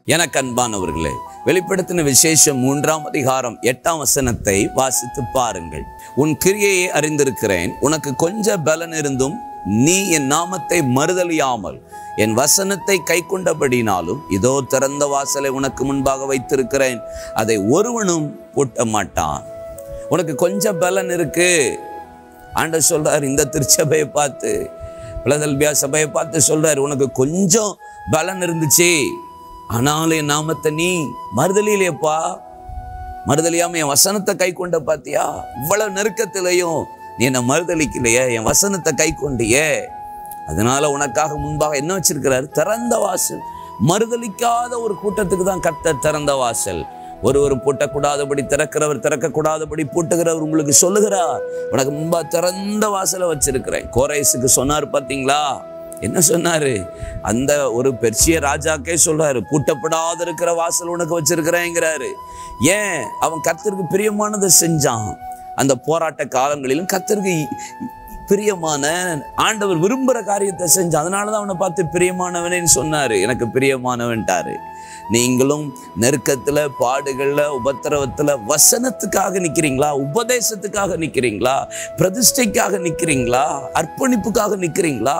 எனக்கு அன்பானவர்களே வெளிப்படுத்தின விசேஷம் மூன்றாம் அதிகாரம் எட்டாம் வசனத்தை வாசித்து பாருங்கள் உன் கிரியையை அறிந்திருக்கிறேன் உனக்கு கொஞ்ச பலன் இருந்தும் நீ என் நாமத்தை மறுதலியாமல் என் வசனத்தை கை கொண்டபடினாலும் இதோ திறந்த வாசலை உனக்கு முன்பாக வைத்திருக்கிறேன் அதை ஒருவனும் பூட்ட மாட்டான் உனக்கு கொஞ்சம் பலன் இருக்கு ஆண்டவர் சொல்றார் இந்த திருச்சபையை பார்த்து பிளதல்பியா சபையை பார்த்து சொல்றாரு உனக்கு கொஞ்சம் பலன் இருந்துச்சு ஆனாலும் என் நாமத்தை நீ மறுதலிலேப்பா மறுதலியாம என் வசனத்தை கை கொண்ட பாத்தியா இவ்வளவு நெருக்கத்திலையும் நீ என்னை மறுதலிக்கலையே என் வசனத்தை கை கொண்டியே அதனால உனக்காக முன்பாக என்ன வச்சிருக்கிறாரு திறந்த வாசல் மறுதலிக்காத ஒரு கூட்டத்துக்கு தான் கர்த்தர் திறந்த வாசல் ஒருவரும் பூட்டக்கூடாதபடி திறக்கிறவர் திறக்கக்கூடாதபடி பூட்டுகிறவர் உங்களுக்கு சொல்லுகிறார் உனக்கு முன்பா திறந்த வாசலை வச்சிருக்கிறேன் கோரேசுக்கு சொன்னார் பார்த்தீங்களா என்ன சொன்னாரு அந்த ஒரு பெர்சிய ராஜாக்கே சொல்றாரு பூட்டப்படாத இருக்கிற வாசல் உனக்கு வச்சிருக்கிறேங்கிறாரு ஏன் அவன் கர்த்தருக்கு பிரியமானதை செஞ்சான் அந்த போராட்ட காலங்களிலும் கர்த்தருக்கு பிரியமான ஆண்டவர் விரும்புகிற காரியத்தை செஞ்சான் அதனால தான் அவனை பார்த்து பிரியமானவனேன்னு சொன்னாரு எனக்கு பிரியமானவன்ட்டாரு நீங்களும் நெருக்கத்துல பாடுகள்ல உபத்திரவத்துல வசனத்துக்காக நிக்கிறீங்களா உபதேசத்துக்காக நிக்கிறீங்களா பிரதிஷ்டைக்காக நிக்கிறீங்களா அர்ப்பணிப்புக்காக நிக்கிறீங்களா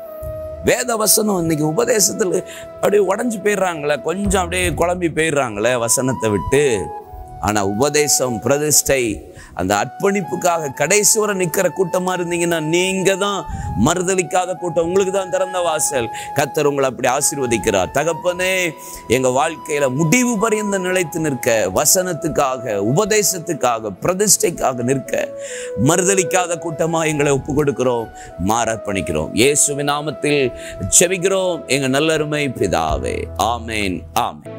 வேத வசனம் இன்னைக்கு உபதேசத்துல அப்படியே உடஞ்சு போயிடுறாங்களே கொஞ்சம் அப்படியே குழம்பி போயிடுறாங்களே வசனத்தை விட்டு ஆனா உபதேசம் பிரதிஷ்டை அந்த அர்ப்பணிப்புக்காக கடைசி வரை நிக்கிற கூட்டமா இருந்தீங்கன்னா நீங்க தான் மறுதலிக்காத கூட்டம் உங்களுக்கு தான் திறந்த வாசல் கத்தர் உங்களை அப்படி ஆசீர்வதிக்கிறார் தகப்பனே எங்க வாழ்க்கையில முடிவு பரியந்த நிலைத்து நிற்க வசனத்துக்காக உபதேசத்துக்காக பிரதிஷ்டைக்காக நிற்க மறுதலிக்காத கூட்டமா எங்களை ஒப்பு கொடுக்கிறோம் மாறப்பணிக்கிறோம் இயேசுவின் நாமத்தில் செபிக்கிறோம் எங்க நல்லருமை பிதாவே ஆமேன் ஆமேன்